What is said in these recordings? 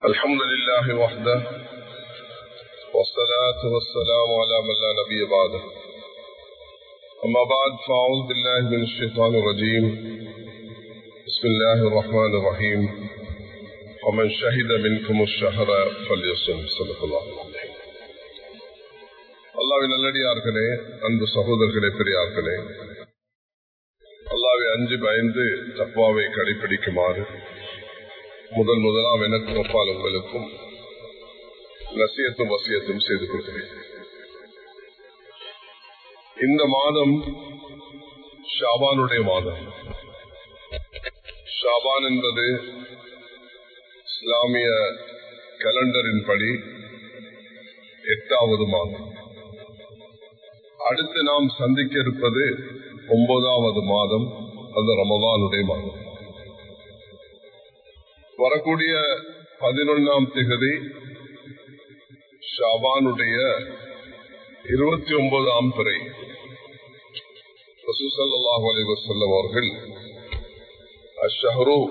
الحمد لله وحده والصلاة والسلام على من لا نبي بعده أما بعد فأعوذ بالله من الشيطان الرجيم بسم الله الرحمن الرحيم ومن شهد منكم الشهر فليصم صدق الله العظيم அல்லாவின் நல்லடியார்களே அன்பு சகோதரர்களே பெரியார்களே அல்லாவை அஞ்சு பயந்து தப்பாவை கடைபிடிக்குமாறு முதல் முதலாம் எனக்கும் அப்பால் உங்களுக்கும் நசியத்தும் வசியத்தும் செய்து கொள்கிறேன் இந்த மாதம் ஷாபானுடைய மாதம் ஷாபான் என்பது இஸ்லாமிய கலண்டரின் படி எட்டாவது மாதம் அடுத்து நாம் சந்திக்க இருப்பது ஒன்பதாவது மாதம் அந்த ரமதானுடைய மாதம் வரக்கூடிய பதினொன்னாம் திகதி ஷாபானுடைய இருபத்தி ஒன்பதாம் பிறை ரசூசல்லாஹு அலி வசல்லம் அவர்கள் அஷஹரு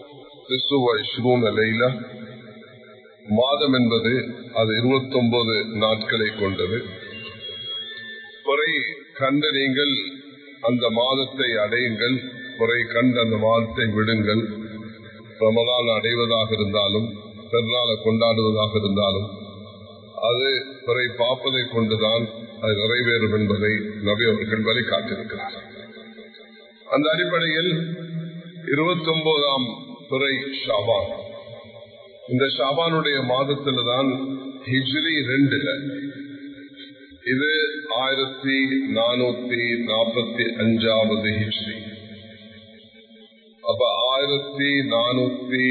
லைலா மாதம் என்பது அது இருபத்தி ஒன்பது நாட்களை கொண்டது குறை கண்ட நீங்கள் அந்த மாதத்தை அடையுங்கள் குறை கண்டு அந்த மாதத்தை விடுங்கள் ரமதான் அடைவதாக இருந்தாலும் பெருநாளை கொண்டாடுவதாக இருந்தாலும் அது பிறை பார்ப்பதை கொண்டுதான் அது நிறைவேறும் என்பதை நபி அவர்கள் வழிகாட்டிருக்கிறார் அந்த அடிப்படையில் இருபத்தி ஒன்பதாம் பிறை ஷாபான் இந்த ஷாபானுடைய மாதத்துல தான் ஹிஜ்ரி ரெண்டுல இது ஆயிரத்தி நானூத்தி நாற்பத்தி அஞ்சாவது ஹிஜ்ரி அப்ப ஆயிரத்தி நானூத்தி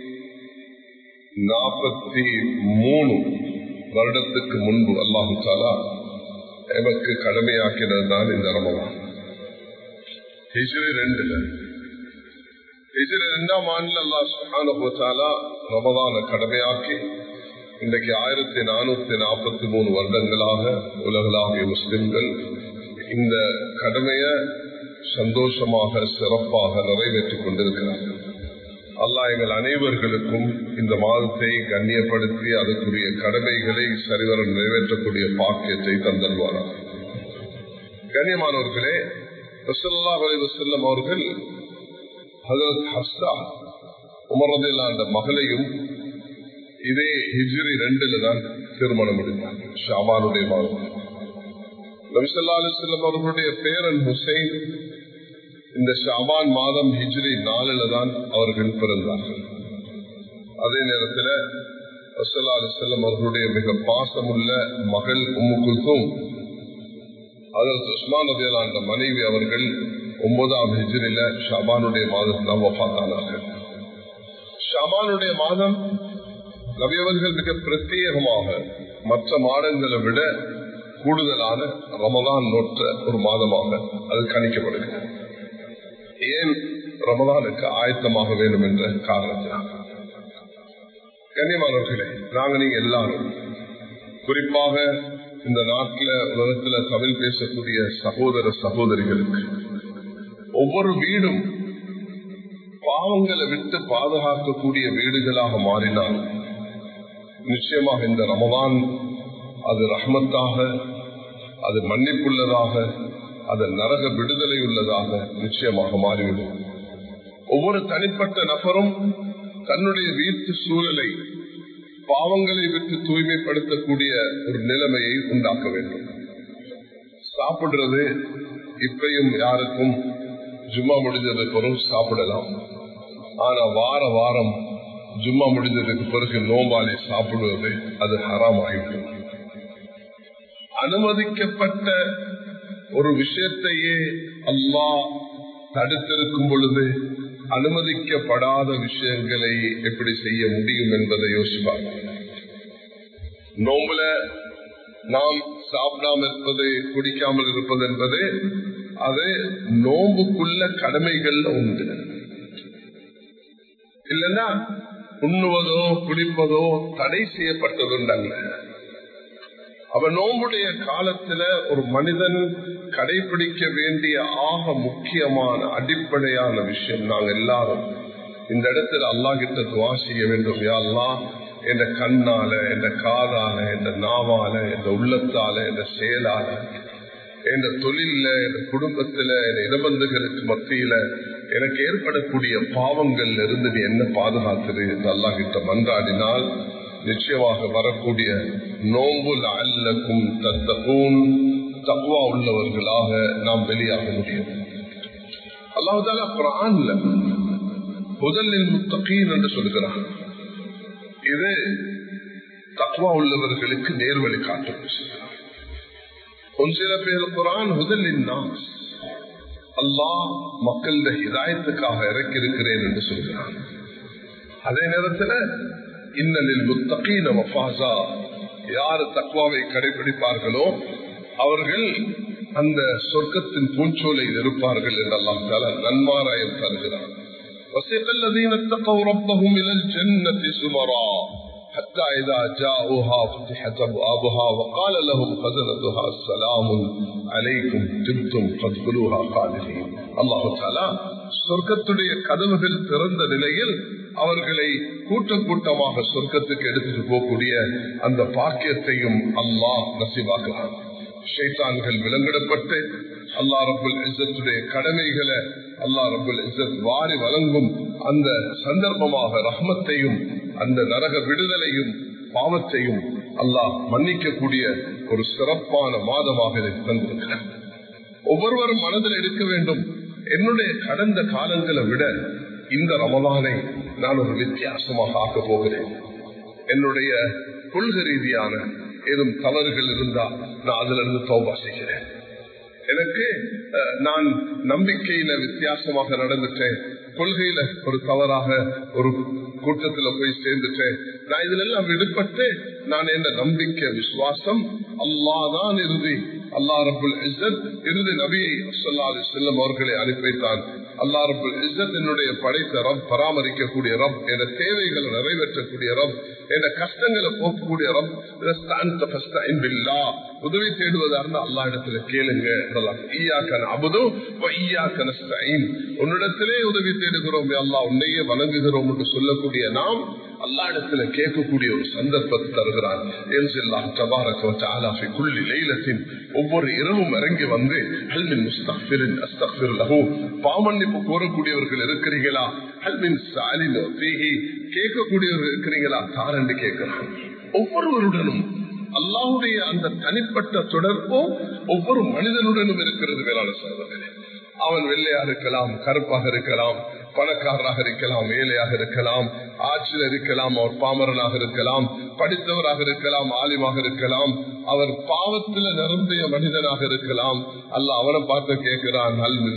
நாற்பத்தி மூணு வருடத்துக்கு முன்பு அல்லாஹு சாலா எமக்கு கடமையாக்கினது தான் இந்த ரமதான் ஹிஜ்ரி ரெண்டுல ஹிஜ்ரி ரெண்டாம் ஆண்டுல அல்லா சுஹானா ரமதான கடமையாக்கி இன்றைக்கு ஆயிரத்தி நானூத்தி நாற்பத்தி மூணு வருடங்களாக உலகளாவிய முஸ்லிம்கள் இந்த கடமையை சந்தோஷமாக சிறப்பாக நிறைவேற்றிக் கொண்டிருக்கிறார்கள் அல்லா எங்கள் அனைவர்களுக்கும் இந்த மாதத்தை கண்ணியப்படுத்தி அதற்குரிய கடமைகளை சரிவர நிறைவேற்றக்கூடிய பாக்கியத்தை தந்தல்வாரார் கண்ணியமானவர்களே வசல்லா வசல்லம் அவர்கள் ஹஸ்தா உமரதில் அந்த மகளையும் இதே ஹிஜ்ரி ரெண்டுல தான் திருமணம் முடித்தார் ஷாபானுடைய மாதம் நபிசல்லா அலிஸ்லம் அவர்களுடைய பேரன் ஹுசைன் இந்த ஷாபான் மாதம் ஹிஜ்ரி நாலுல தான் அவர்கள் பிறந்தார்கள் அதே நேரத்தில் வசல்லா அலிஸ்லம் அவர்களுடைய மிக பாசமுள்ள மகள் உம்மு குல்தும் அதற்கு உஸ்மான் நபியலாண்ட மனைவி அவர்கள் ஒன்பதாம் ஹிஜ்ரில ஷாபானுடைய மாதம் தான் வஃத்தானார்கள் ஷாபானுடைய மாதம் நபியவர்கள் மிக பிரத்யேகமாக மற்ற மாதங்களை விட கூடுதலான ரமதான் நோற்ற ஒரு மாதமாக அது கணிக்கப்படுகிறது ஏன் ரமதானுக்கு ஆயத்தமாக வேண்டும் என்ற காரணத்தினால் கண்ணியமானவர்களே நாங்க நீங்க எல்லாரும் குறிப்பாக இந்த நாட்டில் உலகத்துல தமிழ் பேசக்கூடிய சகோதர சகோதரிகளுக்கு ஒவ்வொரு வீடும் பாவங்களை விட்டு பாதுகாக்கக்கூடிய வீடுகளாக மாறினால் நிச்சயமாக இந்த ரமதான் அது ரஹ்மத்தாக அது மன்னிப்புள்ளதாக அது நரக விடுதலை உள்ளதாக நிச்சயமாக மாறிவிடும் ஒவ்வொரு தனிப்பட்ட நபரும் தன்னுடைய வீட்டு சூழலை பாவங்களை விட்டு தூய்மைப்படுத்தக்கூடிய ஒரு நிலைமையை உண்டாக்க வேண்டும் சாப்பிடுறது இப்பையும் யாருக்கும் ஜும்மா முடிஞ்சது பிறகு சாப்பிடலாம் ஆனா வார வாரம் ஜும்மா முடிஞ்சதுக்கு பிறகு நோம்பாலை சாப்பிடுவது அது ஹராம் ஆகிவிடும் அனுமதிக்கப்பட்ட ஒரு விஷயத்தையே அல்லாஹ் தடுத்திருக்கும் பொழுது அனுமதிக்கப்படாத விஷயங்களை எப்படி செய்ய முடியும் என்பதை யோசிப்பார் நோம்புல நாம் சாப்பிடாமல் இருப்பது குடிக்காமல் இருப்பது என்பது அது நோம்புக்குள்ள கடமைகள் உண்டு இல்லைன்னா உண்ணுவதோ குடிப்பதோ தடை செய்யப்பட்டதுண்டல்ல அவ நோம்புடைய காலத்துல ஒரு மனிதன் கடைபிடிக்க வேண்டிய ஆக முக்கியமான அடிப்படையான விஷயம் நாங்க எல்லாரும் இந்த இடத்துல அல்லா கிட்ட துவா செய்ய வேண்டும் யா அல்லா என்ற கண்ணால என்ற காதால என்ற நாவால என்ற உள்ளத்தால என்ற செயலால என்ற தொழில என்ற குடும்பத்துல என் இடபந்துகளுக்கு மத்தியில எனக்கு ஏற்படக்கூடிய பாவங்கள் இருந்து நீ என்ன பாதுகாத்துரு என்று அல்லா கிட்ட மன்றாடினால் நிச்சயமாக வரக்கூடிய நோம்புல் அல்லக்கும் தத்தகூன் தக்குவா உள்ளவர்களாக நாம் வெளியாக முடியும் அல்லாஹால குரான்ல முதலில் முத்தகீன் என்று சொல்கிறான் இது தக்குவா உள்ளவர்களுக்கு நேர்வழி காட்டும் ஒரு சில பேர் குரான் முதலில் நாஸ் அல்லாஹ் மக்கள ஹிதாயத்துக்காக இறக்கி இருக்கிறேன் என்று சொல்கிறான் அதே நேரத்தில் இன்னலில் முத்தகீன வஃபாசா யார் தக்வாவை கடைபிடிப்பார்களோ அவர்கள் அந்த சொர்க்கத்தின் பூஞ்சோலையில் இருப்பார்கள் என்றெல்லாம் தல நன்மாராயம் தருகிறார் وسيق الذين اتقوا ربهم الى الجنه زمرا حتى اذا جاءوها فتحت ابوابها وقال لهم خزنتها السلام عليكم تبتم فادخلوها خالدين الله تعالى சொர்க்கத்துடைய கதவுகள் திறந்த நிலையில் அவர்களை கூட்டம் கூட்டமாக சொர்க்கத்துக்கு எடுத்துட்டு போகக்கூடிய அந்த பாக்கியத்தையும் அல்லாஹ் நசிவாக்குறான் ஷைத்தான்கள் விலங்கிடப்பட்டு அல்லா ரபுல் இசத்துடைய கடமைகளை அல்லா ரபுல் இசத் வாரி வழங்கும் அந்த சந்தர்ப்பமாக ரஹ்மத்தையும் அந்த நரக விடுதலையும் பாவத்தையும் அல்லாஹ் மன்னிக்கக்கூடிய ஒரு சிறப்பான மாதமாக இதை தந்திருக்கிறார் ஒவ்வொருவரும் மனதில் எடுக்க வேண்டும் என்னுடைய கடந்த காலங்களை விட இந்த ரமலானை நான் ஒரு வித்தியாசமாக ஆக்க போகிறேன் என்னுடைய கொள்கை ரீதியான ஏதும் தவறுகள் இருந்தா நான் அதுல இருந்து தோபா செய்கிறேன் எனக்கு நான் நம்பிக்கையில வித்தியாசமாக நடந்துட்டேன் கொள்கையில ஒரு தவறாக ஒரு கூட்டத்துல போய் சேர்ந்துட்டேன் நான் இதுல எல்லாம் விடுபட்டு நான் என்ன நம்பிக்கை விசுவாசம் அல்லாதான் இறுதி அல்லா ரபுல் இசத் இறுதி நபியை சொல்லாது செல்லும் அவர்களை அனுப்பித்தான் அல்லா ரபுல் இசத் என்னுடைய படைத்த ரப் பராமரிக்கக்கூடிய ரப் என தேவைகளை நிறைவேற்றக்கூடிய ரப் என கஷ்டங்களை போக்கக்கூடிய ரப் உதவி தேடுவதாருன்னு அல்லா இடத்துல கேளுங்க உன்னிடத்திலே உதவி தேடுகிறோம் அல்லா உன்னையே வணங்குகிறோம் என்று சொல்லக்கூடிய நாம் அல்லா இடத்துல கேட்கக்கூடிய ஒரு சந்தர்ப்பத்தை தருகிறான் ஒவ்வொரு இரவும் இறங்கி வந்து பாமன்னிப்பு கோரக்கூடியவர்கள் இருக்கிறீங்களா ஹல்மின் சாலின் கேட்கக்கூடியவர்கள் இருக்கிறீங்களா தாரண்டு கேட்கிறான் ஒவ்வொருவருடனும் அல்லாவுடைய அந்த தனிப்பட்ட தொடர்போ ஒவ்வொரு மனிதனுடனும் இருக்கிறது வேளாண் சோதனை அவன் வெள்ளையா இருக்கலாம் கருப்பாக இருக்கலாம் பணக்காரராக இருக்கலாம் ஏழையாக இருக்கலாம் ஆட்சியில் இருக்கலாம் அவர் பாமரனாக இருக்கலாம் படித்தவராக இருக்கலாம் ஆலிமாக இருக்கலாம் அவர் பாவத்தில் நிரம்பிய மனிதனாக இருக்கலாம் அல்ல அவனை பார்த்து கேட்கிறான்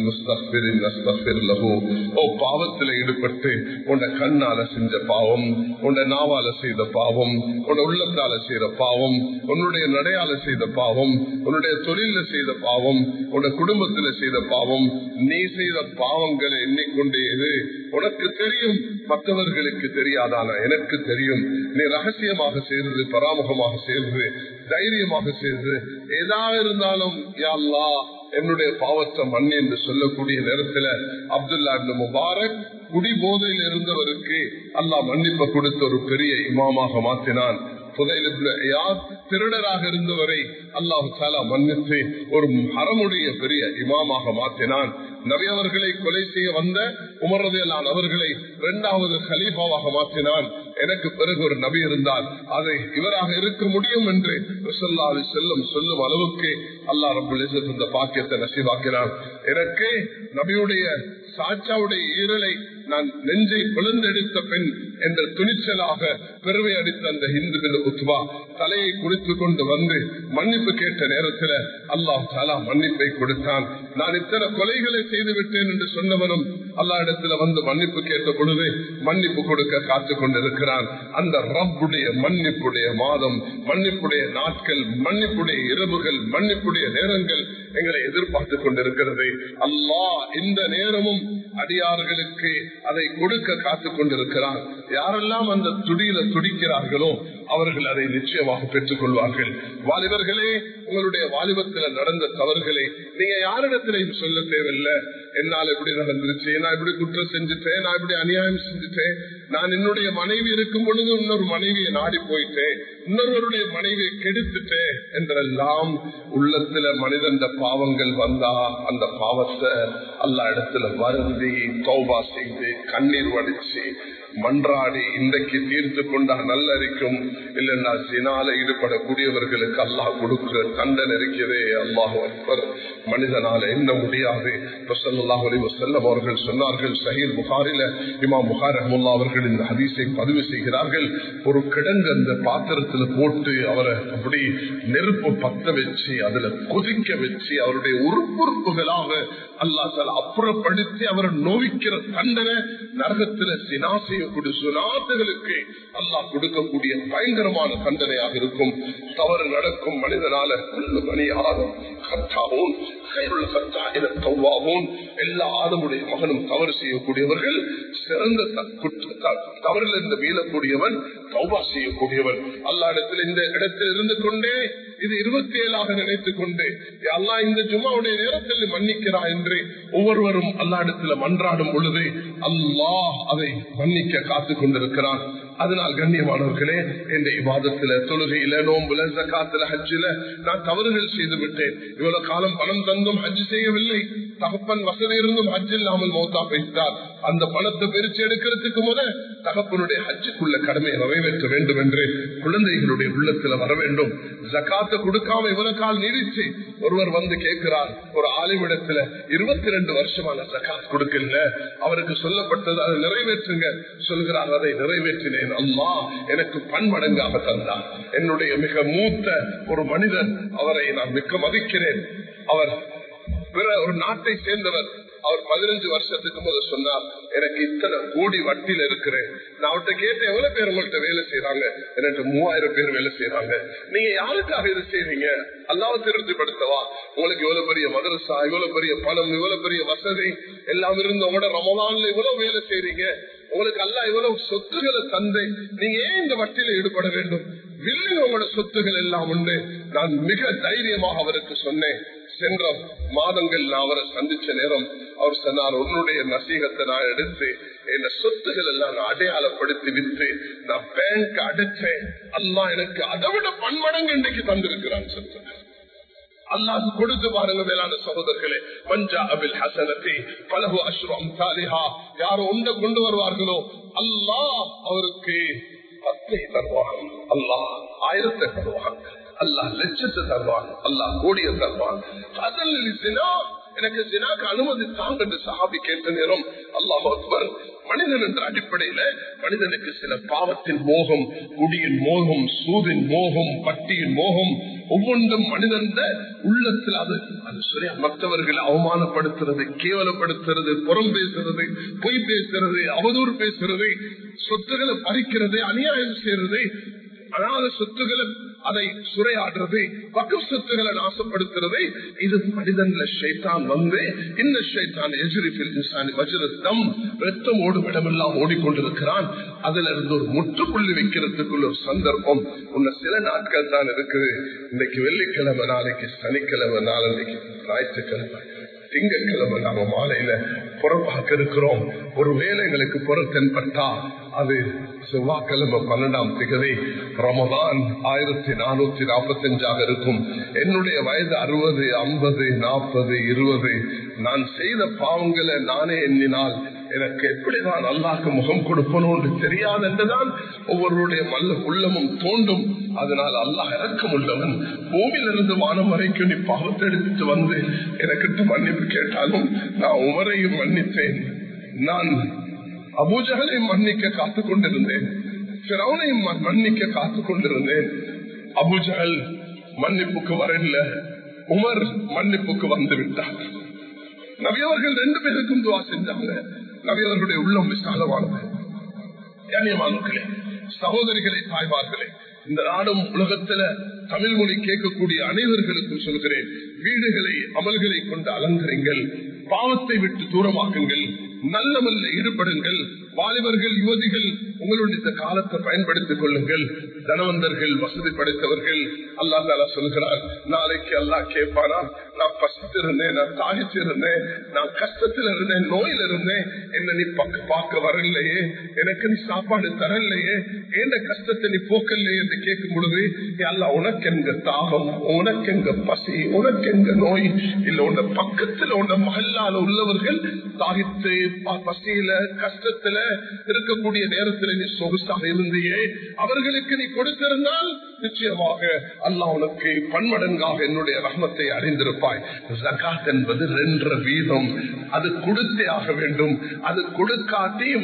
ஓ பாவத்தில் ஈடுபட்டு உன்னை கண்ணால செஞ்ச பாவம் உன்னை நாவால செய்த பாவம் உன்னை உள்ளத்தால செய்த பாவம் உன்னுடைய நடையால செய்த பாவம் உன்னுடைய தொழில செய்த பாவம் உன்னுடைய குடும்பத்தில் செய்த பாவம் நீ செய்த பாவங்களை எண்ணிக்கொண்டே இது உனக்கு தெரியும் மற்றவர்களுக்கு தெரியாதானா எனக்கு தெரியும் நீ ரகசியமாக செய்தது பராமுகமாக செய்தது தைரியமாக செய்தது ஏதா இருந்தாலும் யாழ்லா என்னுடைய பாவத்தை மண் என்று சொல்லக்கூடிய நேரத்துல அப்துல்லா முபாரக் குடி போதையில் இருந்தவருக்கு அல்லாஹ் மன்னிப்பு கொடுத்த ஒரு பெரிய இமாமாக மாற்றினான் திருடராக இருந்தவரை அல்லாஹு சாலா மன்னித்து ஒரு ஹரமுடைய பெரிய இமாமாக மாற்றினான் நபி அவர்களை கொலை செய்ய வந்த உமரதையிலான் அவர்களை இரண்டாவது ஹலீஃபாவாக மாற்றினான் எனக்கு பிறகு ஒரு நபி இருந்தால் அதை இவராக இருக்க முடியும் என்று செல்லும் சொல்லும் அளவுக்கு அல்லா ரபுல் இந்த பாக்கியத்தை நசிவாக்கினான் எனக்கு நபியுடைய சாச்சாவுடைய ஈரலை நான் நெஞ்சை பிளந்தெடுத்த பெண் என்ற துணிச்சலாக பெருமை அடித்த அந்த ஹிந்து உத்வா தலையை குடித்து கொண்டு வந்து மன்னிப்பு கேட்ட நேரத்தில் அல்லாஹ் தாலா மன்னிப்பை கொடுத்தான் நான் இத்தனை கொலைகளை செய்து விட்டேன் என்று சொன்னவனும் அல்லா இடத்துல வந்து மன்னிப்பு கேட்ட பொழுது மன்னிப்பு கொடுக்க காத்து கொண்டிருக்கிறான் அந்த ரப்புடைய மன்னிப்புடைய மாதம் மன்னிப்புடைய நாட்கள் மன்னிப்புடைய இரவுகள் மன்னிப்புடைய நேரங்கள் எங்களை எதிர்பார்த்து கொண்டிருக்கிறது அல்லாஹ் இந்த நேரமும் அடியார்களுக்கு அதை கொடுக்க காத்துக் கொண்டிருக்கிறார் யாரெல்லாம் அந்த துடியில துடிக்கிறார்களோ அவர்கள் அதை நிச்சயமாக பெற்றுக் கொள்வார்கள் வாலிபர்களே உங்களுடைய வாலிபத்தில் நடந்த தவறுகளை நீங்க யாரிடத்திலையும் சொல்ல தேவையில்லை என்னால் எப்படி நடந்துருச்சு நான் இப்படி குற்றம் செஞ்சுட்டேன் நான் இப்படி அநியாயம் செஞ்சுட்டேன் நான் என்னுடைய மனைவி இருக்கும் பொழுது இன்னொரு மனைவியை நாடி போயிட்டேன் இன்னொருவருடைய மனைவியை கெடுத்துட்டேன் என்றெல்லாம் உள்ளத்துல மனிதன் பாவங்கள் வந்தா அந்த பாவத்தை அல்ல இடத்துல வருந்தி தௌபா செய்து கண்ணீர் வடிச்சு மன்றாடி இன்றைக்கு தீர்த்து கொண்டா நல்லரிக்கும் இல்லைன்னா சினால ஈடுபடக்கூடியவர்களுக்கு அல்லாஹ் கொடுக்கிற தண்டனை இருக்கிறதே அல்லாஹ் அக்பர் மனிதனால என்ன முடியாது செல்லம் அவர்கள் சொன்னார்கள் சஹீல் புகாரில இமா புகார் அஹமுல்லா அவர்கள் இந்த ஹதீஸை பதிவு செய்கிறார்கள் ஒரு கிடங்கு அந்த பாத்திரத்துல போட்டு அவரை அப்படி நெருப்பு பத்த வச்சு அதுல கொதிக்க வச்சு அவருடைய உறுப்புறுப்புகளாக அல்லா தால அப்புறப்படுத்தி அவரை நோவிக்கிற தண்டனை நரகத்துல சினா செய்யக்கூடிய சுனாத்துகளுக்கு அல்லாஹ் கொடுக்கக்கூடிய பயங்கரமான தண்டனையாக இருக்கும் தவறு நடக்கும் மனிதனால உள்ளு மணியாகும் கத்தாவும் எல்லா ஆதமுடைய மகனும் தவறு செய்யக்கூடியவர்கள் சிறந்த தவறில் இருந்து மீளக்கூடியவன் தௌபா செய்யக்கூடியவன் அல்லா இடத்துல இந்த இடத்தில் இருந்து கொண்டே இது இருபத்தி ஏழாக நினைத்துக் கொண்டு அல்லா இந்த ஜும்மாவுடைய நேரத்தில் மன்னிக்கிறா என்று ஒவ்வொருவரும் அல்லா இடத்துல மன்றாடும் பொழுது அல்லாஹ் அதை மன்னிக்க காத்துக் கொண்டிருக்கிறான் அதனால் கண்ணியமானவர்களே இந்த விவாதத்துல தொழுகையில நோம்புல ஜக்காத்துல ஹஜ்ஜில நான் தவறுகள் செய்து விட்டேன் இவ்வளவு காலம் பணம் தந்தும் ஹஜ் செய்யவில்லை தகப்பன் வசதி இருந்தும் ஹஜ் இல்லாமல் மௌத்தா பேசிட்டார் அந்த பணத்தை பிரிச்சு எடுக்கிறதுக்கு முத தகப்பனுடைய ஹஜ்ஜுக்குள்ள கடமையை நிறைவேற்ற வேண்டும் என்று குழந்தைகளுடைய உள்ளத்துல வர வேண்டும் ஜக்காத்தை கொடுக்காம இவ்வளவு கால் நீடிச்சு ஒருவர் வந்து கேட்கிறார் ஒரு ஆலிமிடத்துல இருபத்தி ரெண்டு வருஷமான ஜக்காத் கொடுக்கல அவருக்கு சொல்லப்பட்டது அதை நிறைவேற்றுங்க சொல்கிறார் அதை நிறைவேற்றினேன் அம்மா எனக்கு பன்மடங்காக தந்தார் என்னுடைய மிக மூத்த ஒரு மனிதன் அவரை நான் மிக்க மதிக்கிறேன் அவர் பிற ஒரு நாட்டை சேர்ந்தவர் அவர் பதினஞ்சு வருஷத்துக்கு முதல் சொன்னார் எனக்கு இத்தனை கோடி வட்டியில இருக்கிறேன் நான் அவர்கிட்ட கேட்டேன் எவ்வளவு பேர் உங்கள்கிட்ட வேலை செய்யறாங்க எனக்கு மூவாயிரம் பேர் வேலை செய்யறாங்க நீங்க யாருக்காக இது செய்றீங்க அல்லாவ திருப்திப்படுத்தவா உங்களுக்கு இவ்வளவு பெரிய மதரசா இவ்வளவு பெரிய பணம் இவ்வளவு பெரிய வசதி எல்லாம் இருந்து உங்களோட ரமதான்ல இவ்வளவு வேலை செய்றீங்க உங்களுக்கு அல்ல இவ்வளவு சொத்துக்களை தந்து நீங்க ஏன் இந்த வட்டியில ஈடுபட வேண்டும் வில்லுங்க உங்களோட சொத்துகள் எல்லாம் உண்டு நான் மிக தைரியமாக அவருக்கு சொன்னேன் சென்ற மாதங்கள் நான் அவரை சந்திச்ச நேரம் அவர் சொன்னார் உன்னுடைய நசீகத்தை நான் எடுத்து என் சொத்துகள் எல்லாம் நான் அடையாளப்படுத்தி வித்து நான் பேங்க் அடைச்சேன் அல்லா எனக்கு அதை விட பன்மடங்கு இன்னைக்கு தந்திருக்கிறான் சொல்றேன் அல்லாஹ் கொடுத்து பாருங்க மேலான சகோதரர்களே பஞ்சா அபில் ஹசனத்தை பலகு அஸ்ரம் தாலிஹா யாரோ ஒன்றை கொண்டு வருவார்களோ அல்லாஹ் அவருக்கு பத்தை தருவான் அல்லாஹ் ஆயிரத்தை தருவான் அல்லாஹ் லட்சத்தை தருவான் அல்லாஹ் கோடியை தருவான் அதில் எனக்கு ஜினாக்கு அனுமதி தாங்க என்று சஹாபி கேட்ட நேரம் அல்லாஹ் அக்பர் மனிதன் என்ற அடிப்படையில மனிதனுக்கு சில பாவத்தின் மோகம் குடியின் மோகம் சூதின் மோகம் பட்டியின் மோகம் ஒவ்வொன்றும் மனிதன் உள்ளத்தில் அது அது சரியா மற்றவர்களை அவமானப்படுத்துறது கேவலப்படுத்துறது புறம் பேசுறது பொய் பேசுறது அவதூறு பேசுறது சொத்துக்களை பறிக்கிறது அநியாயம் செய்யறது அனாத சொத்துக்களை அதை சுரையாடுறது பக்க சொத்துக்களை நாசப்படுத்துறது இது மனிதன்ல ஷைத்தான் வந்து இந்த ஷைத்தான் எஜிரிபில் இன்சானி வஜ்ரத்தம் ரத்தம் ஓடும் இடமெல்லாம் ஓடிக்கொண்டிருக்கிறான் அதுல இருந்து ஒரு முற்றுப்புள்ளி வைக்கிறதுக்குள்ள ஒரு சந்தர்ப்பம் உன்ன சில நாட்கள் தான் இருக்குது இன்னைக்கு வெள்ளிக்கிழமை நாளைக்கு சனிக்கிழமை நாளைக்கு ஞாயிற்றுக்கிழமை திங்கட்கிழமை நாம மாலையில புறப்பாக்க இருக்கிறோம் ஒரு வேலைகளுக்கு புற தென்பட்டா அது செவ்வாய்க்கிழமை பன்னெண்டாம் திகதி ரமதான் ஆயிரத்தி நானூத்தி நாற்பத்தி அஞ்சாக இருக்கும் என்னுடைய வயது அறுபது ஐம்பது நாற்பது இருபது நான் செய்த பாவங்களை நானே எண்ணினால் எனக்கு எப்படிதான் அல்லாக்கு முகம் கொடுப்பனும் தெரியாது என்றுதான் ஒவ்வொருடைய மல்ல உள்ளமும் தோண்டும் அதனால் அல்லாஹ் இறக்கம் உள்ளவன் பூமியிலிருந்து வானம் வரைக்கும் நீ பாவத்தை எடுத்துட்டு வந்து எனக்கிட்ட மன்னிப்பு கேட்டாலும் நான் உமரையும் மன்னித்தேன் நான் அபூஜகளையும் மன்னிக்க காத்துக் கொண்டிருந்தேன் பிறவனையும் மன்னிக்க காத்துக் கொண்டிருந்தேன் அபுஜகல் மன்னிப்புக்கு வரல உமர் மன்னிப்புக்கு வந்து விட்டார் நவியவர்கள் ரெண்டு பேருக்கும் துவா செஞ்சாங்க நவியவர்களுடைய உள்ளம் விசாலமானது கண்ணியமானவர்களே சகோதரிகளை தாய்மார்களே இந்த நாடும் உலகத்துல தமிழ் மொழி கேட்கக்கூடிய அனைவர்களுக்கும் சொல்கிறேன் வீடுகளை அமல்களை கொண்டு அலங்கரிங்கள் பாவத்தை விட்டு தூரமாக்குங்கள் நல்ல நல்ல ஈடுபடுங்கள் வாலிபர்கள் யுவதிகள் உங்களுடைய இந்த காலத்தை பயன்படுத்திக் கொள்ளுங்கள் தனவந்தர்கள் வசதி படைத்தவர்கள் அல்லா தாலா சொல்கிறார் நாளைக்கு அல்லா கேட்பானா நான் பசித்திருந்தேன் நான் தாகிச்சிருந்தேன் நான் கஷ்டத்தில் இருந்தேன் நோயில் இருந்தேன் என்ன நீ பக்க பார்க்க வரலையே எனக்கு நீ சாப்பாடு தரலையே என்ன கஷ்டத்தை நீ போக்கலையே என்று கேட்கும் பொழுது அல்ல உனக்கு எங்க தாகம் உனக்கு எங்க பசி உனக்கு எங்க நோய் இல்ல உன்ன பக்கத்துல உன்ன மகல்லால உள்ளவர்கள் தாகித்து பசியில கஷ்டத்துல இருக்கக்கூடிய நேரத்துல நீ சொகுசாக இருந்தியே அவர்களுக்கு நீ கொடுத்திருந்தால் நிச்சயமாக அல்லாஹ் உனக்கு பன்மடங்காக என்னுடைய ரஹமத்தை அறிந்திருப்பாய் ஜகாத் என்பது ரெண்டரை வீதம் அது கொடுத்தே ஆக வேண்டும் அது கொடுக்காட்டியும்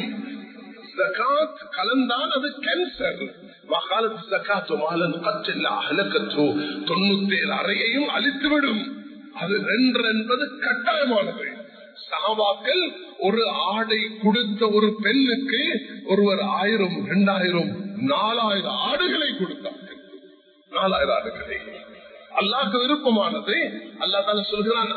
ஜகாத் கலந்தான் அது கேன்சர் வகாலத்து ஜகாத்து மாலன் கற்றில்லா அலக்கத்தோ தொண்ணூத்தி ஏழு அறையையும் அழித்துவிடும் அது ரெண்டு என்பது கட்டாயமானது சாவாக்கள் ஒரு ஆடை கொடுத்த ஒரு பெண்ணுக்கு ஒருவர் ஆயிரம் இரண்டாயிரம் நாலாயிரம் ஆடுகளை கொடுத்தார்கள் நாலாயிரம் ஆடுகளை அல்லாக்கு விருப்பமானது அல்லா தால சொல்கிறான்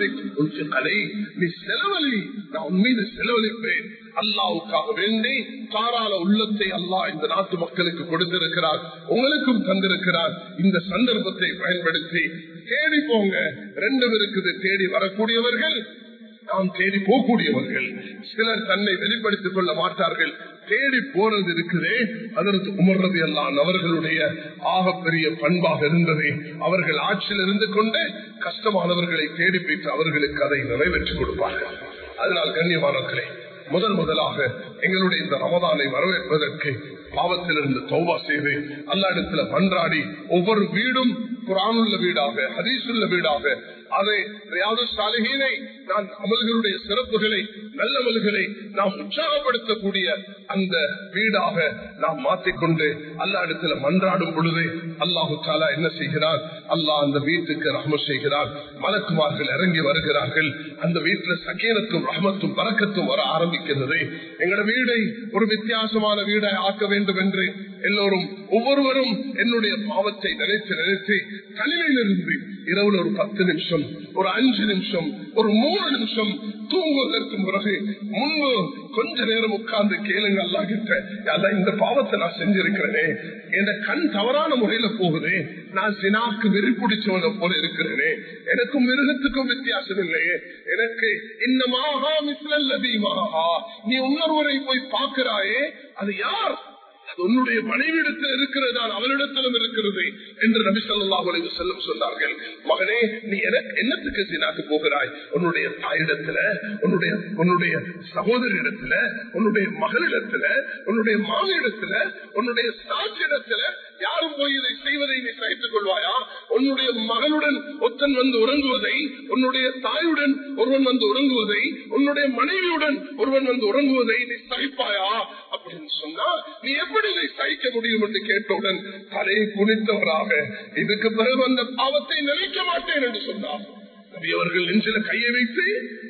கடை நீ செலவழி நான் உன் மீது செலவழிப்பேன் அல்லாவுக்காக வேண்டி தாராள உள்ளத்தை அல்லாஹ் இந்த நாட்டு மக்களுக்கு கொடுத்திருக்கிறார் உங்களுக்கும் தந்திருக்கிறார் இந்த சந்தர்ப்பத்தை பயன்படுத்தி தேடி போங்க ரெண்டும் இருக்குது தேடி வரக்கூடியவர்கள் நாம் தேடி போகக்கூடியவர்கள் சிலர் தன்னை வெளிப்படுத்திக் கொள்ள மாட்டார்கள் தேடி போறது இருக்குதே அதற்கு உமர்றது எல்லாம் அவர்களுடைய ஆகப்பெரிய பண்பாக இருந்தது அவர்கள் ஆட்சியில் இருந்து கொண்டு கஷ்டமானவர்களை தேடி பெற்று அவர்களுக்கு அதை நிறைவேற்றிக் கொடுப்பார்கள் அதனால் கண்ணியமானவர்களே முதல் முதலாக எங்களுடைய இந்த ரமதானை வரவேற்பதற்கு பாவத்திலிருந்து தௌபா செய்து அல்ல இடத்துல மன்றாடி ஒவ்வொரு வீடும் குரானுள்ள வீடாக ஹதீசுள்ள வீடாக அதை ரியாது சாலிகீனை நான் அமல்களுடைய சிறப்புகளை நல்லமல்களை நாம் உற்சாகப்படுத்தக்கூடிய அந்த வீடாக நாம் மாற்றிக்கொண்டு அல்லா இடத்துல மன்றாடும் பொழுது அல்லாஹு தாலா என்ன செய்கிறார் அல்லாஹ் அந்த வீட்டுக்கு ரஹம செய்கிறார் மலக்குமார்கள் இறங்கி வருகிறார்கள் அந்த வீட்டுல சகீனத்தும் ரஹமத்தும் பறக்கத்தும் வர ஆரம்பிக்கிறது எங்களோட வீடை ஒரு வித்தியாசமான வீடை ஆக்க வேண்டும் என்று எல்லோரும் ஒவ்வொருவரும் என்னுடைய பாவத்தை நினைத்து நினைத்து தனிமையிலிருந்து இரவுல ஒரு பத்து நிமிஷம் ஒரு அஞ்சு நிமிஷம் ஒரு மூணு நிமிஷம் தூங்குவதற்கு பிறகு முன்பு கொஞ்ச நேரம் உட்கார்ந்து கேளுங்க அல்லா கிட்ட அதான் இந்த பாவத்தை நான் செஞ்சிருக்கிறேனே என் கண் தவறான முறையில போகுது நான் சினாக்கு வெறி பிடிச்சவன போல இருக்கிறேனே எனக்கும் மிருகத்துக்கும் வித்தியாசம் இல்லையே எனக்கு இந்த மாகா மிஸ்லல்லதீமாகா நீ இன்னொருவரை போய் பார்க்கிறாயே அது யார் அது உன்னுடைய மனைவிடத்தில் இருக்கிறதா அவளிடத்திலும் இருக்கிறது என்று நபி சொல்லா செல்லும் சொன்னார்கள் மகனே நீ எனக்கு என்னத்துக்கு சீனாக்கு போகிறாய் உன்னுடைய தாயிடத்துல உன்னுடைய உன்னுடைய சகோதரி இடத்துல உன்னுடைய மகளிடத்துல உன்னுடைய மாமியிடத்துல உன்னுடைய சாட்சியிடத்துல யாரும் போய் இதை செய்வதை நீ சகித்துக் கொள்வாயா உன்னுடைய மகனுடன் ஒத்தன் வந்து உறங்குவதை உன்னுடைய தாயுடன் ஒருவன் வந்து உறங்குவதை உன்னுடைய மனைவியுடன் ஒருவன் வந்து உறங்குவதை நீ சகிப்பாயா அப்படின்னு சொன்னா நீ எப்படி இதை சகிக்க முடியும் என்று கேட்டவுடன் தலையை குனித்தவராக இதுக்கு பிறகு அந்த பாவத்தை நினைக்க மாட்டேன் என்று சொன்னார் அவர்கள் நெஞ்சில கையை வைத்து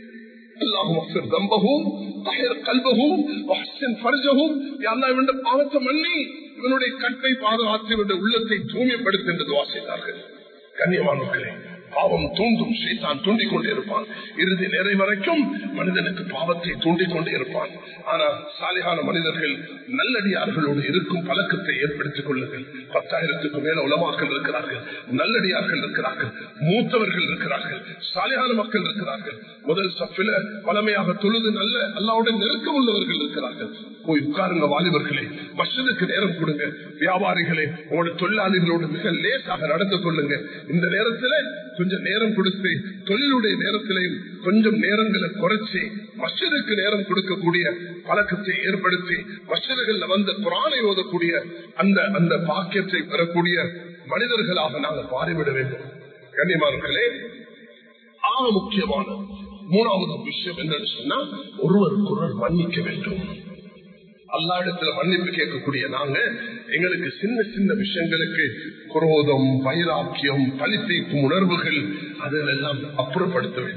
பாவத்தை மன்னி இவனுடைய கட்டை பாதுகாத்து இவனுடைய உள்ளத்தை தூய்மைப்படுத்தி என்று வாசித்தார்கள் கண்ணியமானவர்களே பாவம் தூண்டும் சைத்தான் தூண்டிக் கொண்டே இருப்பான் இறுதி நேரை வரைக்கும் மனிதனுக்கு பாவத்தை தூண்டிக் கொண்டே இருப்பான் ஆனால் சாலிகான மனிதர்கள் நல்லடியார்களோடு இருக்கும் பழக்கத்தை ஏற்படுத்திக் கொள்ளுங்கள் பத்தாயிரத்துக்கு மேல உலமாக்கள் இருக்கிறார்கள் நல்லடியார்கள் இருக்கிறார்கள் மூத்தவர்கள் இருக்கிறார்கள் சாலிகான மக்கள் இருக்கிறார்கள் முதல் சப்பில பழமையாக தொழுது நல்ல அல்லாவுடன் நெருக்கம் உள்ளவர்கள் இருக்கிறார்கள் போய் உட்காருங்க வாலிபர்களே மஷனுக்கு நேரம் கொடுங்க வியாபாரிகளே உங்களோட தொழிலாளிகளோடு மிக லேசாக நடந்து கொள்ளுங்க இந்த நேரத்துல கொஞ்சம் நேரம் கொடுத்து தொழிலுடைய நேரத்திலையும் கொஞ்சம் நேரங்களை குறைச்சி மஷனுக்கு நேரம் கொடுக்கக்கூடிய பழக்கத்தை ஏற்படுத்தி மஷதுகள்ல வந்து குரானை ஓதக்கூடிய அந்த அந்த பாக்கியத்தை பெறக்கூடிய மனிதர்களாக நாங்கள் மாறிவிட வேண்டும் கண்ணியமானர்களே ஆக முக்கியமான மூணாவது விஷயம் என்னன்னு சொன்னா ஒருவருக்கொருவர் மன்னிக்க வேண்டும் அல்லா இடத்துல மன்னிப்பு கேட்கக்கூடிய நாங்க எங்களுக்கு சின்ன சின்ன விஷயங்களுக்கு குரோதம் வைராக்கியம் பழித்தீக்கும் உணர்வுகள் அதிலெல்லாம் அப்புறப்படுத்த வேண்டும்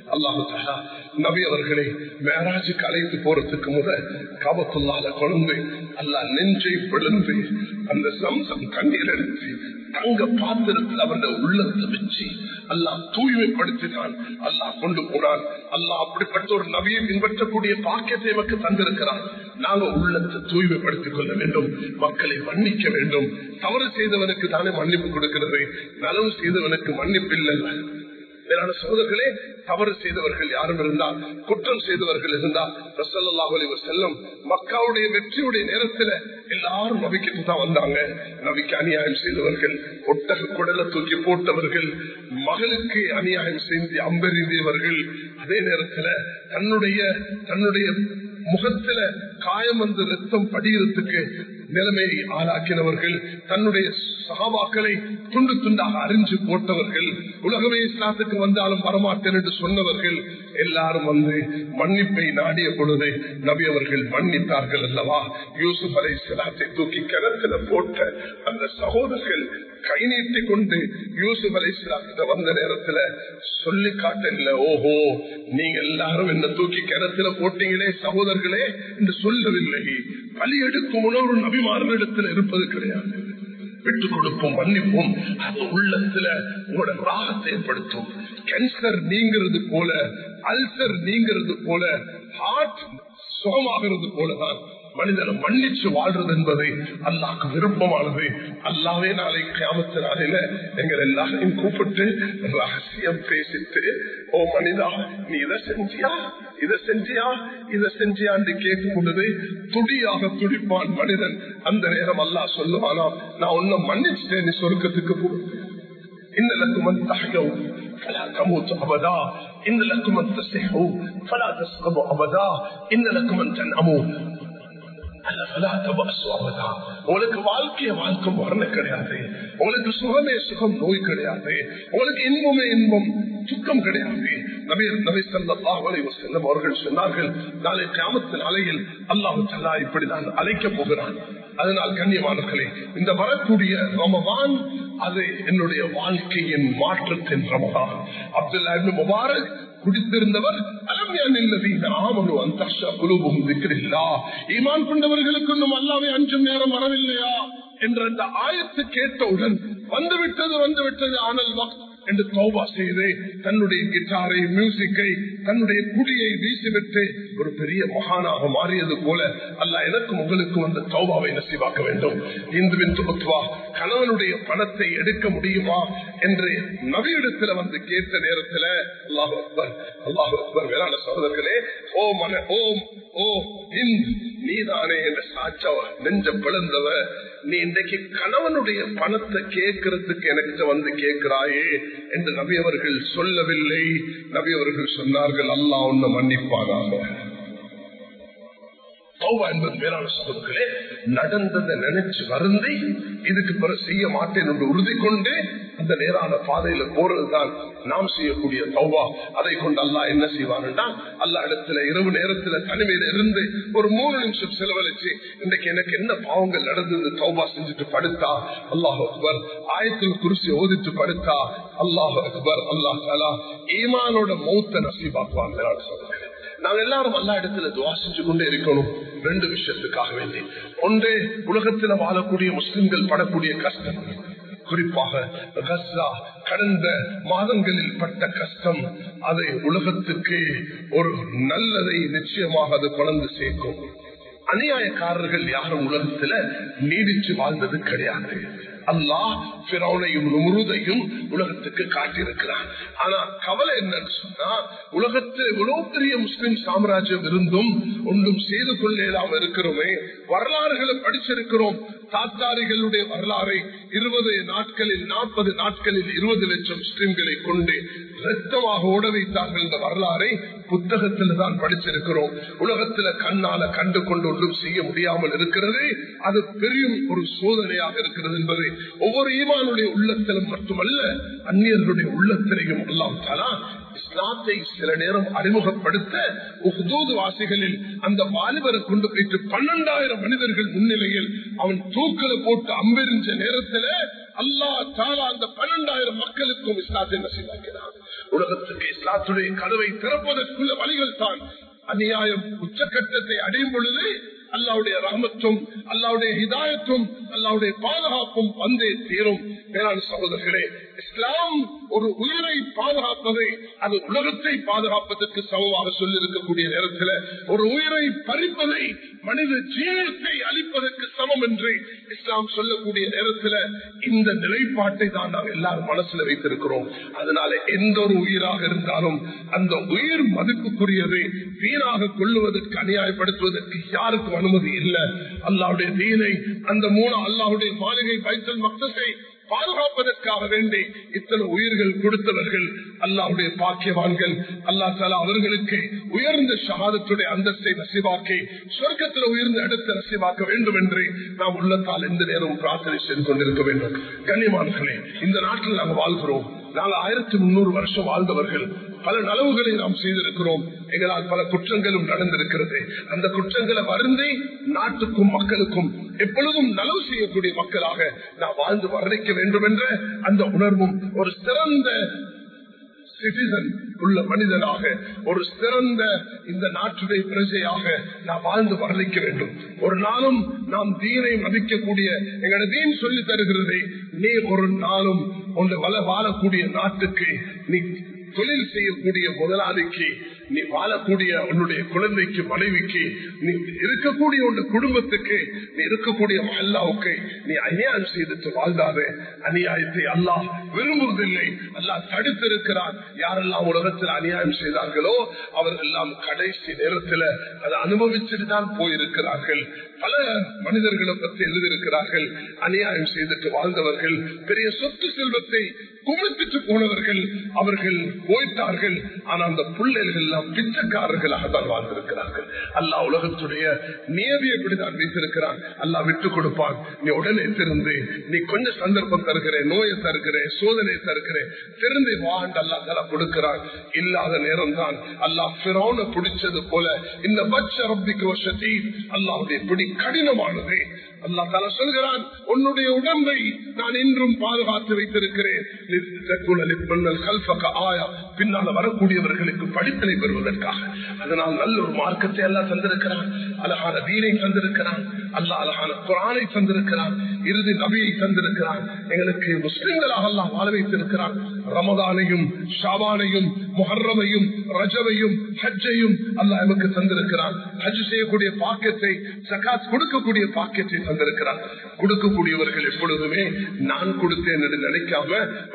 அல்லாஹு தாலா நபி அவர்களை மேராஜுக்கு அழைத்து போறதுக்கு முத காபத்துள்ளால கொழுந்து அல்லா நெஞ்சை பிளந்து அந்த சம்சம் கண்ணீர் எடுத்து தங்க பாத்திரத்தில் அவருடைய உள்ளத்தை வச்சு அல்லாஹ் தூய்மைப்படுத்தினான் அல்லாஹ் கொண்டு போனான் அல்லாஹ் அப்படிப்பட்ட ஒரு நபியை பின்பற்றக்கூடிய பாக்கியத்தை நமக்கு தந்திருக்கிறான் நாங்க உள்ளத்தை தூய்மைப்படுத்திக் கொள்ள வேண்டும் மக்களை மன்னிக்க வேண்டும் தவறு செய்தவனுக்கு தானே மன்னிப்பு கொடுக்கிறது நலவு செய்தவனுக்கு மன்னிப்பு இல்லை மேலான சோதர்களே தவறு செய்தவர்கள் யாரும் இருந்தால் குற்றம் செய்தவர்கள் இருந்தால் ரசல்லாஹலி செல்லும் மக்காவுடைய வெற்றியுடைய நேரத்தில் எல்லாரும் நபிக்கிட்டு தான் வந்தாங்க நபிக்கு அநியாயம் செய்தவர்கள் ஒட்டக குடலை தூக்கி போட்டவர்கள் மகளுக்கு அநியாயம் செய்து அம்பெறிந்தவர்கள் அதே நேரத்தில் தன்னுடைய தன்னுடைய முகத்துல காயம் வந்து ரத்தம் படிகிறதுக்கு நிலைமையை ஆளாக்கினவர்கள் தன்னுடைய சகாபாக்களை துண்டு துண்டாக அறிஞ்சு போட்டவர்கள் உலகமே இஸ்லாத்துக்கு வந்தாலும் வரமாட்டேன் என்று சொன்னவர்கள் எல்லாரும் வந்து மன்னிப்பை நாடிய பொழுது நபி அவர்கள் மன்னித்தார்கள் அல்லவா யூசுப் அலை இஸ்லாத்தை தூக்கி கிணத்துல போட்ட அந்த சகோதரர்கள் கை நீட்டி கொண்டு யூசுப் அலை இஸ்லாத்திட்ட வந்த நேரத்துல சொல்லி காட்டல ஓஹோ நீங்க எல்லாரும் என்ன தூக்கி கிணத்துல போட்டீங்களே சகோதரர்களே என்று சொல்லவில்லை பலி எடுக்கும் உணவு நபிமாரிடத்தில் இருப்பது கிடையாது விட்டுக் கொடுப்போம் மன்னிப்போம் அது உள்ளத்துல உங்களோட ராகத்தை ஏற்படுத்தும் கேன்சர் நீங்கிறது போல அல்சர் நீங்கிறது போல ஹார்ட் சுகமாகிறது போலதான் மனிதனை மன்னிச்சு வாழ்றது என்பது அல்லாக்கு விருப்பமானது அல்லாவே நாளை கிராமத்து நாளையில எங்கள் எல்லாரையும் கூப்பிட்டு ரகசியம் பேசிட்டு ஓ மனிதா நீ இதை செஞ்சியா இதை செஞ்சியா இதை செஞ்சியான்னு கேட்கும் பொழுது துடியாக துடிப்பான் மனிதன் அந்த நேரம் அல்லா சொல்லுவானா நான் உன்னை மன்னிச்சுட்டேன் நீ சொர்க்கத்துக்கு போ إن لكم أن تحيوا فلا تموتوا أبدا إن لكم أن تصحوا فلا تسقطوا أبدا إن لكم أن تنأموا உங்களுக்கு வாழ்க்கைய வாழ்க்கை மரணம் கிடையாது உங்களுக்கு சுகமே சுகம் நோய் கிடையாது உங்களுக்கு இன்பமே இன்பம் துக்கம் கிடையாது அவர்கள் சொன்னார்கள் நாளை கிராமத்தின் அலையில் அல்லாஹு சல்லா இப்படிதான் அழைக்க போகிறான் அதனால் கண்ணியமானர்களே இந்த வரக்கூடிய ரமவான் அது என்னுடைய வாழ்க்கையின் மாற்றத்தின் ரமதான் அப்துல்லா முபாரக் குடித்திருந்தவர் ஈமான் கொண்டவர்களுக்கு இன்னும் அல்லாவே அஞ்சும் நேரம் வரவில்லையா என்ற அந்த ஆயத்து கேட்டவுடன் வந்துவிட்டது வந்துவிட்டது ஆனால் என்று தௌபா செய்து தன்னுடைய கிட்டாரை மியூசிக்கை தன்னுடைய குடியை வீசிவிட்டு ஒரு பெரிய மகானாக மாறியது போல அல்ல எனக்கும் உங்களுக்கும் அந்த தௌபாவை நசிவாக்க வேண்டும் இந்துவின் துபத்துவா கணவனுடைய பணத்தை எடுக்க முடியுமா என்று நவியிடத்துல வந்து கேட்ட நேரத்தில் அல்லாஹ் அக்பர் அல்லாஹ் அக்பர் வேளாண் சகோதரர்களே ஓ மன ஓம் ஓ இந்த் நீதானே என்ற சாச்சவ நெஞ்ச பிளந்தவ நீ இன்றைக்கு கணவனுடைய பணத்தை கேட்கறதுக்கு எனக்கு வந்து கேட்கிறாயே என்று நபி அவர்கள் சொல்லவில்லை நபி அவர்கள் சொன்னார்கள் அல்லா ஒன்னு மன்னிப்பானாக என்பது மேலான சகோதரர்களே நடந்ததை நினைச்சு வருந்தி இதுக்கு பிறகு செய்ய மாட்டேன் என்று உறுதி கொண்டு அந்த நேரான பாதையில போறதுதான் நாம் செய்யக்கூடிய தௌபா அதை கொண்டு அல்லா என்ன செய்வாங்கன்னா அல்லா இடத்துல இரவு நேரத்துல தனிமையில இருந்து ஒரு மூணு நிமிஷம் செலவழிச்சு இன்னைக்கு எனக்கு என்ன பாவங்கள் நடந்தது தௌபா செஞ்சுட்டு படுத்தா அல்லாஹ் அக்பர் ஆயத்தில் குறிச்சி ஓதிட்டு படுத்தா அல்லாஹ் அக்பர் அல்லாஹ் தாலா ஈமானோட மௌத்த நசீபாக்குவாங்க சொல்றேன் நாங்க எல்லாரும் எல்லா இடத்துல துவா செஞ்சு கொண்டே இருக்கணும் ரெண்டு விஷயத்துக்காக வேண்டி ஒன்றே உலகத்துல வாழக்கூடிய முஸ்லிம்கள் படக்கூடிய கஷ்டம் குறிப்பாக கஸ்ஸா கடந்த மாதங்களில் பட்ட கஷ்டம் அதை உலகத்துக்கு ஒரு நல்லதை நிச்சயமாக அது குழந்து சேர்க்கும் அநியாயக்காரர்கள் யாரும் உலகத்துல நீடிச்சு வாழ்ந்தது கிடையாது அல்லாஹ் பிறவுனையும் நுமுருதையும் உலகத்துக்கு காட்டியிருக்கிறான் ஆனா கவலை என்னன்னு சொன்னா உலகத்தில் இவ்வளவு பெரிய முஸ்லிம் சாம்ராஜ்யம் இருந்தும் ஒன்றும் செய்து கொள்ளலாம் இருக்கிறோமே வரலாறுகளை படிச்சிருக்கிறோம் தாத்தாரிகளுடைய வரலாறை இருபது நாட்களில் நாற்பது நாட்களில் இருபது லட்சம் முஸ்லிம்களை கொண்டு ரத்தமாக ஓட வைத்தார்கள் இந்த வரலாறை புத்தகத்தில் தான் படிச்சிருக்கிறோம் உலகத்துல கண்ணால கண்டு கொண்டு ஒன்றும் செய்ய முடியாமல் இருக்கிறது அது பெரிய ஒரு சோதனையாக இருக்கிறது என்பது ஒவ்வொரு ஈமானுடைய உள்ளத்திலும் மட்டுமல்ல அந்நியர்களுடைய உள்ளத்திலையும் அல்லாஹாலா இஸ்லாத்தை சில நேரம் அறிமுகப்படுத்த உஹ்தூது வாசிகளில் அந்த வாலிபரை கொண்டு போயிட்டு பன்னெண்டாயிரம் மனிதர்கள் முன்னிலையில் அவன் தூக்கல போட்டு அம்பெறிஞ்ச நேரத்துல அல்லா தாலா அந்த பன்னெண்டாயிரம் மக்களுக்கும் இஸ்லாத்தை நசீவாக்கிறார் உலகத்துக்கு இஸ்லாத்துடைய கதவை திறப்பதற்குள்ள வழிகள் தான் அநியாயம் உச்சக்கட்டத்தை அடையும் பொழுது அல்லாவுடைய ரஹமத்தும் அல்லாவுடைய ஹிதாயத்தும் அல்லாவுடைய பாதுகாப்பும் வந்தே தீரும் மேலாண் சகோதரர்களே இஸ்லாம் ஒரு உயிரை பாதுகாப்பதை அது உலகத்தை பாதுகாப்பதற்கு சமமாக சொல்லியிருக்கக்கூடிய நேரத்தில் ஒரு உயிரை பறிப்பதை மனித ஜீவனத்தை அளிப்பதற்கு சமம் என்று இஸ்லாம் சொல்லக்கூடிய நேரத்தில் இந்த நிலைப்பாட்டை தான் நாம் எல்லாரும் மனசுல வைத்திருக்கிறோம் அதனால எந்த ஒரு உயிராக இருந்தாலும் அந்த உயிர் மதிப்புக்குரியது வீணாக கொள்ளுவதற்கு அநியாயப்படுத்துவதற்கு யாருக்கும் அனுமதி இல்லை அல்லாவுடைய தீனை அந்த மூணு அல்லாவுடைய மாளிகை பைத்தல் மக்தத்தை பாதுகாப்பதற்காக வேண்டி இத்தனை உயிர்கள் கொடுத்தவர்கள் அல்லாவுடைய பாக்கியவான்கள் அல்லா தாலா அவர்களுக்கு உயர்ந்த ஷகாதத்துடைய அந்தஸ்தை நசிவாக்கி சொர்க்கத்தில் உயர்ந்த இடத்தை நசிவாக்க வேண்டும் என்று நாம் உள்ளத்தால் எந்த நேரம் பிரார்த்தனை செய்து கொண்டிருக்க வேண்டும் கண்ணியமானர்களே இந்த நாட்டில் நாங்கள் வாழ்கிறோம் நாங்கள் ஆயிரத்தி முன்னூறு வருஷம் வாழ்ந்தவர்கள் பல நலவுகளை நாம் செய்திருக்கிறோம் எங்களால் பல குற்றங்களும் நடந்திருக்கிறது அந்த குற்றங்களை வருந்தி நாட்டுக்கும் மக்களுக்கும் எப்பொழுதும் நலவு செய்யக்கூடிய மக்களாக நாம் வாழ்ந்து வர்ணிக்க வேண்டும் என்ற அந்த உணர்வும் ஒரு சிறந்த சிட்டிசன் உள்ள மனிதனாக ஒரு சிறந்த இந்த நாட்டுடைய பிரஜையாக நாம் வாழ்ந்து வர்ணிக்க வேண்டும் ஒரு நாளும் நாம் தீனை மதிக்கக்கூடிய எங்களோட தீன் சொல்லி தருகிறது நீ ஒரு நாளும் ஒன்று வள வாழக்கூடிய நாட்டுக்கு நீ தொழில் செய்யக்கூடிய முதலாளிக்கு நீ வாழக்கூடிய உன்னுடைய குழந்தைக்கு மனைவிக்கு நீ இருக்கக்கூடிய உன் குடும்பத்துக்கு நீ இருக்கக்கூடிய அல்லாவுக்கு நீ அநியாயம் செய்துட்டு வாழ்ந்தாரு அநியாயத்தை அல்லாஹ் விரும்புவதில்லை அல்லாஹ் தடுத்திருக்கிறார் யாரெல்லாம் உலகத்தில் அநியாயம் செய்தார்களோ அவர்கள் எல்லாம் கடைசி நேரத்தில் அதை அனுபவிச்சுட்டு தான் போயிருக்கிறார்கள் பல மனிதர்களை பற்றி எழுதியிருக்கிறார்கள் அநியாயம் செய்துட்டு வாழ்ந்தவர்கள் பெரிய சொத்து செல்வத்தை குமித்துட்டு போனவர்கள் அவர்கள் போயிட்டார்கள் ஆனா அந்த பிள்ளைகள் எல்லாம் பிச்சைக்காரர்களாக தான் வாழ்ந்திருக்கிறார்கள் அல்லா உலகத்துடைய நியதி எப்படிதான் வைத்திருக்கிறான் அல்லா விட்டு கொடுப்பான் நீ உடனே திருந்து நீ கொஞ்சம் சந்தர்ப்பம் தருகிறேன் நோயை தருகிறேன் சோதனை தருகிறேன் திருந்து வாண்டு அல்லா தலா கொடுக்கிறான் இல்லாத நேரம் தான் அல்லா பிறோன பிடிச்சது போல இந்த பட்ச ரப்பிக்கு வருஷத்தி அல்லாவுடைய பிடி கடினமானது அல்லா தலா சொல்கிறான் உன்னுடைய உடம்பை நான் இன்றும் பாதுகாத்து வைத்திருக்கிறேன் பின்னால வரக்கூடியவர்களுக்கு படிப்பினை பெறுவதற்காக அதனால் நல்ல ஒரு மார்க்கத்தை எல்லாம் தந்திருக்கிறான் அழகான வீணை தந்திருக்கிறான் அல்ல அழகான குரானை தந்திருக்கிறான் இறுதி நபியை தந்திருக்கிறான் எங்களுக்கு முஸ்லிம்களாக எல்லாம் வாழ வைத்திருக்கிறான் ரமதானையும் ஷாபானையும் முஹர்ரமையும் ரஜவையும் ஹஜ்ஜையும் அல்லாஹ் எமக்கு தந்திருக்கிறான் ஹஜ் செய்யக்கூடிய பாக்கியத்தை சகாத் கொடுக்கக்கூடிய பாக்கியத்தை தந்திருக்கிறான் கொடுக்கக்கூடியவர்கள் எப்பொழுதுமே நான் கொடுத்தேன் என்று நினைக்காம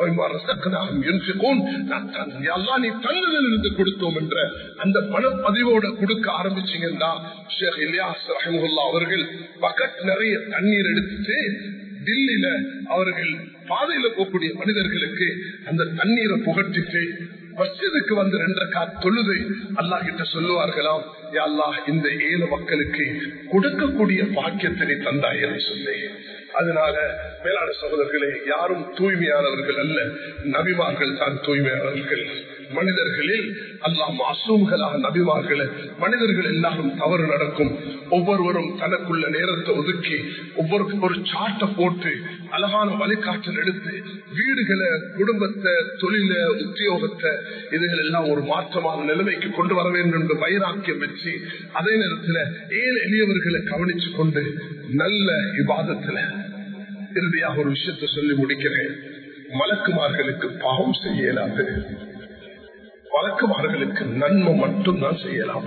நீ தந்ததில் இருந்து கொடுத்தோம் என்ற அந்த பணப்பதிவோட கொடுக்க ஆரம்பிச்சீங்கன்னா ஷேக் இலியாஸ் ரஹமுல்லா அவர்கள் பக்கெட் நிறைய தண்ணீர் எடுத்துட்டு டில்லியில அவர்கள் பாதையில போகக்கூடிய மனிதர்களுக்கு அந்த தண்ணீரை புகட்டிட்டு மஸ்ஜிதுக்கு வந்து ரெண்டரை கா தொழுதை அல்லாஹ் கிட்ட சொல்லுவார்களாம் அல்லாஹ் இந்த ஏழு மக்களுக்கு கொடுக்கக்கூடிய பாக்கியத்தினை தந்தாய் என்று சொல்லி அதனால மேலான சகோதரர்களே யாரும் தூய்மையானவர்கள் அல்ல நபிமார்கள் தான் தூய்மையானவர்கள் மனிதர்களில் அல்லாஹ் மாசூம்களாக நபிமார்கள் மனிதர்கள் எல்லாரும் தவறு நடக்கும் ஒவ்வொருவரும் தனக்குள்ள நேரத்தை ஒதுக்கி ஒவ்வொரு ஒரு சாட்டை போட்டு அழகான வழிகாட்டல் எடுத்து வீடுகளை குடும்பத்தை தொழில உத்தியோகத்தை இதுகள் எல்லாம் ஒரு மாற்றமான நிலைமைக்கு கொண்டு வர வேண்டும் என்று வைராக்கியம் வச்சு அதே நேரத்தில் ஏழு எளியவர்களை கவனிச்சு கொண்டு நல்ல விவாதத்துல இறுதியாக ஒரு விஷயத்தை சொல்லி முடிக்கிறேன் மலக்குமார்களுக்கு பாவம் செய்ய இயலாது வழக்குமார்களுக்கு நன்மை மட்டும்தான் செய்யலாம்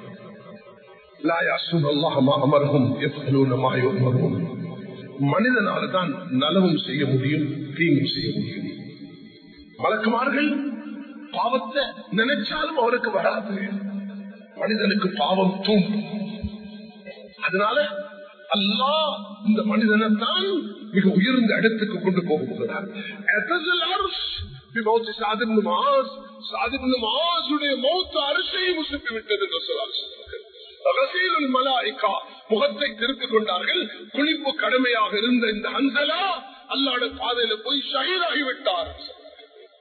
மனிதனால தான் நலவும் செய்ய முடியும் தீங்கும் செய்ய முடியும் வழக்குமார்கள் பாவத்தை நினைச்சாலும் அவருக்கு வராது மனிதனுக்கு பாவம் தூண்டும் அதனால அல்லா இந்த மனிதனை தான் மிக உயர்ந்த இடத்துக்கு கொண்டு போக போகிறார் முகத்தை திருப்பிக் கொண்டார்கள் குளிப்பு கடமையாக இருந்த இந்த அன்சலா அல்லாட பாதையில போய் ஷஹீதாகிவிட்டார்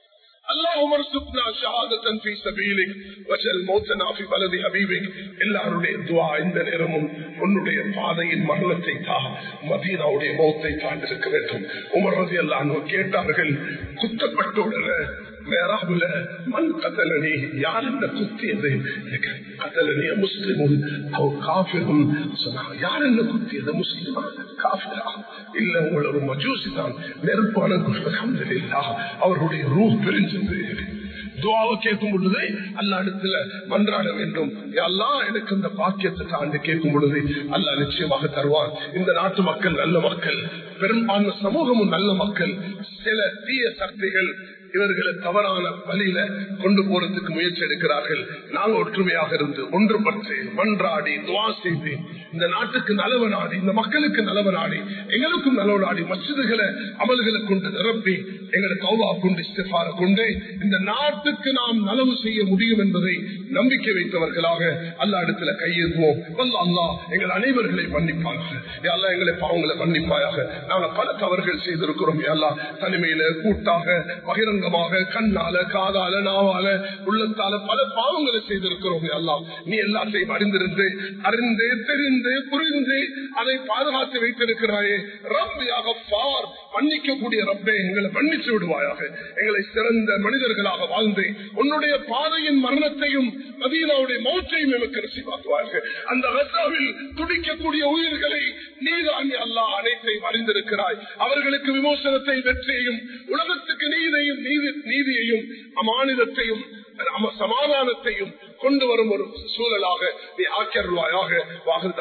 اللهم ارزقنا شهادة في سبيلك وجل موتنا في بلد حبيبك எல்லாருடைய துவா இந்த நேரமும் உன்னுடைய பாதையின் மரணத்தை தா மதீனாவுடைய மௌத்தை தாண்டிருக்க வேண்டும் உமர் ரதி எல்லாம் கேட்டார்கள் குத்தப்பட்ட உடனே மேராபுல மண் கதலனி யார் என்ன குத்தியது கதலனிய முஸ்லிமும் காபிரும் சொன்னாங்க யார் என்ன குத்தியது முஸ்லிமா காபிரா இல்ல உங்களை ஒரு மஜூசி தான் நெருப்பான அல்ஹம்துலில்லாஹ் அவருடைய ரூ பிரிஞ்சது துவாவை கேட்கும் பொழுது அல்ல இடத்துல மன்றாட வேண்டும் எல்லாம் எனக்கு இந்த பாக்கியத்தை தாண்டி கேட்கும் பொழுது அல்ல நிச்சயமாக தருவான் இந்த நாட்டு மக்கள் நல்ல மக்கள் பெரும்பான்மை சமூகமும் நல்ல மக்கள் சில தீய சக்திகள் இவர்களை தவறான வழியில கொண்டு போறதுக்கு முயற்சி எடுக்கிறார்கள் நாங்கள் ஒற்றுமையாக இருந்து ஒன்றுபட்டு மன்றாடி துவா செய்து இந்த நாட்டுக்கு நலவு நாடி இந்த மக்களுக்கு நலவு நாடி எங்களுக்கும் நலவு நாடி மசிதுகளை அமல்களை கொண்டு நிரப்பி எங்களை கௌவா கொண்டு இஸ்திஃபார கொண்டு இந்த நாட்டுக்கு நாம் நலவு செய்ய முடியும் என்பதை நம்பிக்கை வைத்தவர்களாக அல்ல இடத்துல கையேறுவோம் வல்ல அல்லா எங்கள் அனைவர்களை மன்னிப்பாங்க அல்லா எங்களை பாவங்களை மன்னிப்பாயாக நாங்கள் பல தவறுகள் செய்திருக்கிறோம் எல்லா தனிமையில கூட்டாக பகிரங்கமாக கண்ணால காதால நாவால உள்ளத்தால பல பாவங்களை செய்திருக்கிறோம் எல்லாம் நீ எல்லாத்தையும் அறிந்திருந்து அறிந்து தெரிந்து புரிந்து அதை பாதுகாத்து வைத்திருக்கிறாயே ரப்பியாக பார் மன்னிக்கக்கூடிய ரப்பே எங்களை மன்னிச்சு விடுவாயாக எங்களை சிறந்த மனிதர்களாக வாழ்ந்து உன்னுடைய பாதையின் மரணத்தையும் மதீனாவுடைய மௌற்றையும் எமக்கு ரசிவாக்குவார்கள் அந்த ரசாவில் துடிக்கக்கூடிய உயிர்களை நீதான் அல்லா அனைத்தையும் அறிந்திருக்கிறாய் அவர்களுக்கு விமோசனத்தை வெற்றியையும் உலகத்துக்கு நீதியையும் நீதியையும் அமானிதத்தையும் சமாதானத்தையும் கொண்டு வரும் ஒரு சூழலாக நீ ஆக்கியருவாயாக